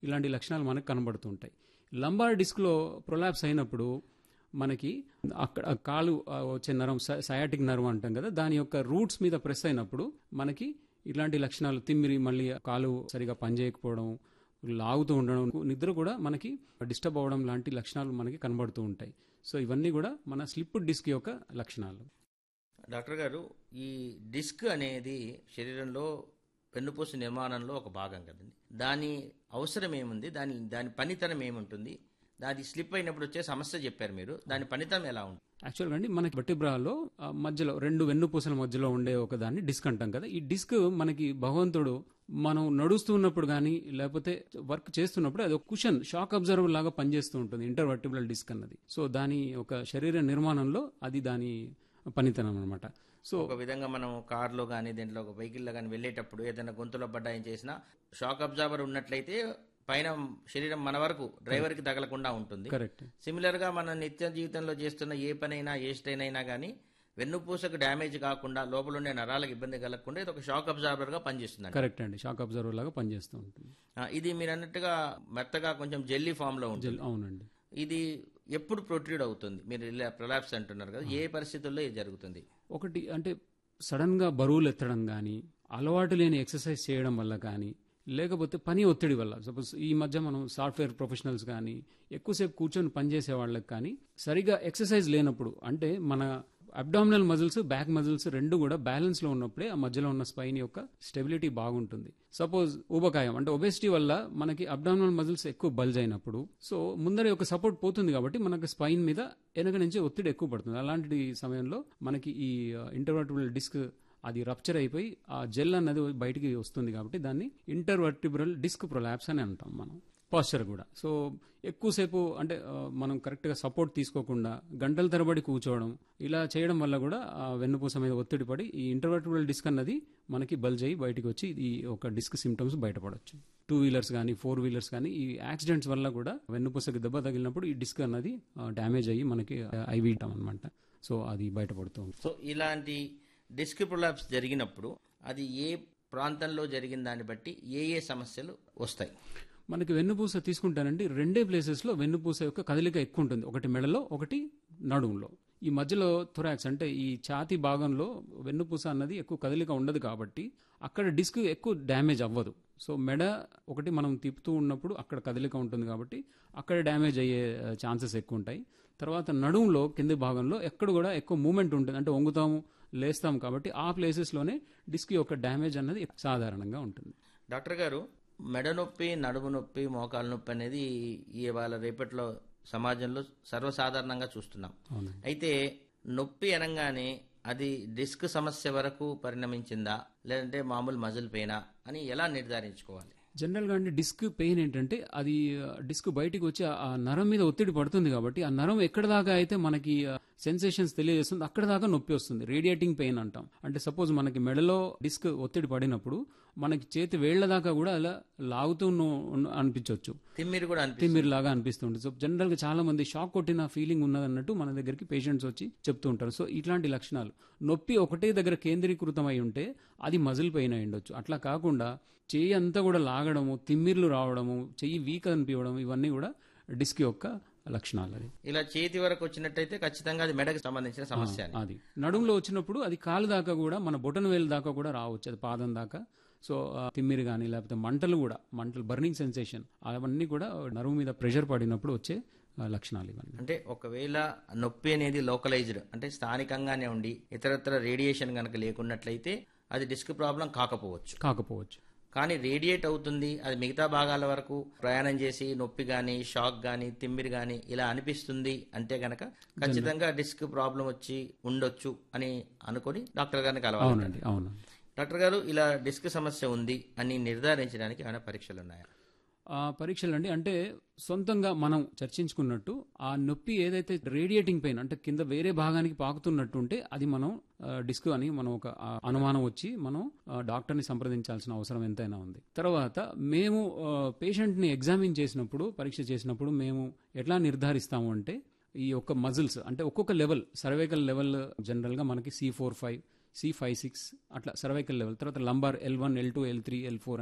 ఇలాంటి లక్షణాలు మనకు కనబడుతుంటాయి లంబార్ డిస్క్లో ప్రొలాప్స్ అయినప్పుడు మనకి అక్కడ కాలు ఆ, వచ్చే నరం సయాటిక్ నర్వ్ అంటాం కదా దాని యొక్క రూట్స్ మీద ప్రెస్ అయినప్పుడు మనకి ఇలాంటి లక్షణాలు తిమ్మిరి మళ్ళీ కాలు సరిగా పనిచేయకపోవడం లాగుతూ ఉండడం నిద్ర కూడా మనకి డిస్టర్బ్ అవ్వడం లాంటి లక్షణాలు మనకి కనబడుతూ ఉంటాయి సో ఇవన్నీ కూడా మన స్లిప్ డిస్క్ యొక్క లక్షణాలు డాక్టర్ గారు ఈ డిస్క్ అనేది శరీరంలో వెన్నుపూస నిర్మాణంలో ఒక భాగం కదండి దాని అవసరం ఏముంది దాని దాని పనితనం ఏముంటుంది దాని స్లిప్ అయినప్పుడు వచ్చే సమస్య చెప్పారు మీరు దాని పనితనం ఎలా ఉంటుంది యాక్చువల్గా అండి మనకి బట్టిబ్రాలో ఆ, మధ్యలో రెండు వెన్నుపూసల మధ్యలో ఉండే ఒక దాన్ని డిస్క్ అంటాం కదా ఈ డిస్క్ మనకి భగవంతుడు మనం నడుస్తున్నప్పుడు కానీ లేకపోతే వర్క్ చేస్తున్నప్పుడు అది ఒక కుషన్ షాక్ అబ్జర్వర్ లాగా పనిచేస్తూ ఉంటుంది ఇంటర్వర్టిబుల్ డిస్క్ అన్నది సో దాని ఒక శరీర నిర్మాణంలో అది దాని పనితనం అనమాట సో ఒక విధంగా మనం కార్లో కానీ దీంట్లో ఒక వెహికల్లో కానీ వెళ్ళేటప్పుడు ఏదైనా గొంతులో బడ్డాయం చేసినా షాక్ అబ్జర్వర్ ఉన్నట్లయితే పైన శరీరం మన వరకు డ్రైవర్కి తగలకుండా ఉంటుంది కరెక్ట్ సిమిలర్ గా మన నిత్య జీవితంలో చేస్తున్న ఏ పనైనా ఏ స్ట్రెయిన్ అయినా కానీ వెన్నుపూసకు డ్యామేజ్ కాకుండా లోపల ఉండే నరాలకు ఇబ్బంది కలగకుండా ఇది ఒక షాక్ అబ్జార్బర్ గా పనిచేస్తుంది కరెక్ట్ అండి షాక్ అబ్జర్వర్ లాగా పనిచేస్తూ ఉంటుంది ఇది మీరు అన్నట్టుగా మెత్తగా కొంచెం జెల్లీ ఫామ్ లో ఉంటుంది జెల్- అవునండి ఇది ఎప్పుడు ప్రొట్రీడ్ అవుతుంది మీరు ఇలా ప్రొలాప్స్ అంటున్నారు కదా ఏ పరిస్థితుల్లో ఇది జరుగుతుంది ఒకటి అంటే సడన్ గా బరువులు ఎత్తడం కానీ అలవాటు లేని ఎక్సర్సైజ్ చేయడం వల్ల కానీ లేకపోతే పని ఒత్తిడి వల్ల సపోజ్ ఈ మధ్య మనం సాఫ్ట్వేర్ ప్రొఫెషనల్స్ కానీ ఎక్కువసేపు కూర్చొని పనిచేసే వాళ్ళకి కానీ సరిగా ఎక్సర్సైజ్ లేనప్పుడు అంటే మన అబ్డామినల్ మజిల్స్ బ్యాక్ మజిల్స్ రెండు కూడా బ్యాలెన్స్ లో ఉన్నప్పుడే ఆ మధ్యలో ఉన్న స్పైన్ యొక్క స్టెబిలిటీ బాగుంటుంది సపోజ్ ఊబకాయం అంటే ఒబెసిటీ వల్ల మనకి అబ్డామినల్ మజిల్స్ ఎక్కువ బల్జ్ అయినప్పుడు సో ముందర యొక్క సపోర్ట్ పోతుంది కాబట్టి మనకి స్పైన్ మీద వెనక నుంచి ఒత్తిడి ఎక్కువ పడుతుంది అలాంటి సమయంలో మనకి ఈ ఇంటర్వర్టిబుల్ డిస్క్ అది రప్చర్ అయిపోయి ఆ జెల్ అన్నది బయటికి వస్తుంది కాబట్టి దాన్ని ఇంటర్వర్టిబ్రల్ డిస్క్ ప్రొలాప్స్ అని అంటాం మనం పాస్చర్ కూడా సో ఎక్కువసేపు అంటే ఆ, మనం కరెక్ట్గా సపోర్ట్ తీసుకోకుండా గంటల తరబడి కూర్చోవడం ఇలా చేయడం వల్ల కూడా ఆ వెన్నుపూస మీద ఒత్తిడి పడి ఈ ఇంటర్వర్టిబుల్ డిస్క్ అన్నది మనకి బల్జ్ అయ్యి బయటికి వచ్చి ఈ ఒక డిస్క్ సిమ్టమ్స్ బయటపడవచ్చు టూ వీలర్స్ కానీ ఫోర్ వీలర్స్ కానీ ఈ యాక్సిడెంట్స్ వల్ల కూడా వెన్నుపూసకి దెబ్బ తగిలినప్పుడు ఈ డిస్క్ అన్నది డ్యామేజ్ అయ్యి మనకి ఐవీటం అనమాట సో అది బయటపడుతుంది సో ఇలాంటి డిస్క్ ప్రొలాప్స్ జరిగినప్పుడు అది ఏ ప్రాంతంలో జరిగిన దాన్ని బట్టి ఏ ఏ సమస్యలు వస్తాయి మనకి వెన్నుపూస తీసుకుంటానండి రెండే ప్లేసెస్ లో వెన్నుపూస యొక్క కదలిక ఎక్కువ ఉంటుంది ఒకటి మెడలో ఒకటి నడుములో ఈ మధ్యలో థొరాక్స్ అంటే ఈ ఛాతీ భాగంలో వెన్నుపూస అన్నది ఎక్కువ కదలిక ఉండదు కాబట్టి అక్కడ డిస్క్ ఎక్కువ డ్యామేజ్ అవ్వదు సో మెడ ఒకటి మనం తిప్పుతూ ఉన్నప్పుడు అక్కడ కదలిక ఉంటుంది కాబట్టి అక్కడ డ్యామేజ్ అయ్యే ఛాన్సెస్ ఎక్కువ ఉంటాయి తర్వాత నడుములో కింది భాగంలో ఎక్కడ కూడా ఎక్కువ మూమెంట్ ఉంటుంది అంటే వంగుతాము లేస్తాం కాబట్టి ఆ ప్లేసెస్లోనే డిస్క్ యొక్క డ్యామేజ్ అన్నది సాధారణంగా ఉంటుంది డాక్టర్ గారు మెడ నొప్పి నడుము నొప్పి మోకాలు నొప్పి అనేది ఇవాళ రేపట్లో సమాజంలో సర్వసాధారణంగా చూస్తున్నాం అవును అయితే నొప్పి అనగానే అది డిస్క్ సమస్య వరకు పరిణమించిందా లేదంటే మామూలు మజిల్ పెయినా అని ఎలా నిర్ధారించుకోవాలి జనరల్ గా అంటే డిస్క్ పెయిన్ ఏంటంటే అది ఆ, డిస్క్ బయటికి వచ్చి ఆ- ఆ నరం మీద ఒత్తిడి పడుతుంది కాబట్టి ఆ నరం ఎక్కడ దాకా అయితే మనకి సెన్సేషన్స్ తెలియజేస్తుంది అక్కడ దాకా నొప్పి వస్తుంది రేడియేటింగ్ పెయిన్ అంటాం అంటే సపోజ్ మనకి మెడలో డిస్క్ ఒత్తిడి పడినప్పుడు మనకి చేతి వేళ్ల దాకా కూడా అలా లాగుతూ ఉన్న- ఉన్న- అనిపించవచ్చు తిమ్మిరి కూడా అనిపిస్తుంది తిమ్మిరి లాగా అనిపిస్తుంది సో జనరల్ గా చాలా మంది షాక్ కొట్టిన ఫీలింగ్ ఉన్నదన్నట్టు మన దగ్గరికి పేషెంట్స్ వచ్చి చెప్తూ ఉంటారు సో ఇట్లాంటి లక్షణాలు నొప్పి ఒకటే దగ్గర కేంద్రీకృతం అయి ఉంటే అది మజిల్ పెయిన్ అయి ఉండొచ్చు అట్లా కాకుండా చెయ్యి అంతా కూడా లాగడము తిమ్మిర్లు రావడము చెయ్యి వీక్ అనిపించడం ఇవన్నీ కూడా డిస్క్ యొక్క లక్షణాలు అది ఇలా చేతి వరకు వచ్చినట్టయితే ఖచ్చితంగా అది మెడకు సంబంధించిన సమస్య అని అది నడుములో వచ్చినప్పుడు అది కాలు దాకా కూడా మన బొటన వేలు దాకా కూడా రావచ్చు అది పాదం దాకా సో ఆ తిమ్మిరి కానీ లేకపోతే మంటలు కూడా మంటలు బర్నింగ్ సెన్సేషన్ అవన్నీ కూడా నరువు మీద ప్రెషర్ పడినప్పుడు వచ్చే ఆ, లక్షణాలు ఇవన్నీ అంటే ఒకవేళ నొప్పి అనేది లోకలైజ్డ్ అంటే స్థానికంగానే ఉండి ఇతరత్ర రేడియేషన్ కనుక లేకున్నట్లయితే అది డిస్క్ ప్రాబ్లం కాకపోవచ్చు కాకపోవచ్చు కానీ రేడియేట్ అవుతుంది అది మిగతా భాగాల వరకు ప్రయాణం చేసి నొప్పి గాని షాక్ గాని తిమ్మిరి గాని ఇలా అనిపిస్తుంది అంటే గనక ఖచ్చితంగా డిస్క్ ప్రాబ్లం వచ్చి ఉండొచ్చు అని అనుకొని డాక్టర్ గారిని కలవాలి అవునండి అవును డాక్టర్ గారు ఇలా డిస్క్ సమస్య ఉంది అని నిర్ధారించడానికి ఏమైనా పరీక్షలు ఉన్నాయా ఆ పరీక్షలు అండి అంటే సొంతంగా మనం చర్చించుకున్నట్టు ఆ నొప్పి ఏదైతే రేడియేటింగ్ పెయిన్ అంటే కింద వేరే భాగానికి పాకుతున్నట్టు ఉంటే అది మనం ఆ, డిస్క్ అని మనం ఒక ఆ, అనుమానం వచ్చి మనం ఆ, డాక్టర్ని సంప్రదించాల్సిన అవసరం ఎంతైనా ఉంది తర్వాత మేము పేషెంట్ ని ఎగ్జామిన్ చేసినప్పుడు పరీక్ష చేసినప్పుడు మేము ఎట్లా నిర్ధారిస్తాము అంటే ఈ యొక్క మజిల్స్ అంటే ఒక్కొక్క లెవెల్ సర్వైకల్ లెవెల్ జనరల్ గా మనకి C four five C five six అట్లా సర్వైకల్ లెవెల్ తర్వాత lumbar L one L two L three L four అని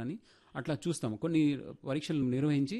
అట్లా చూస్తాము కొన్ని పరీక్షలు నిర్వహించి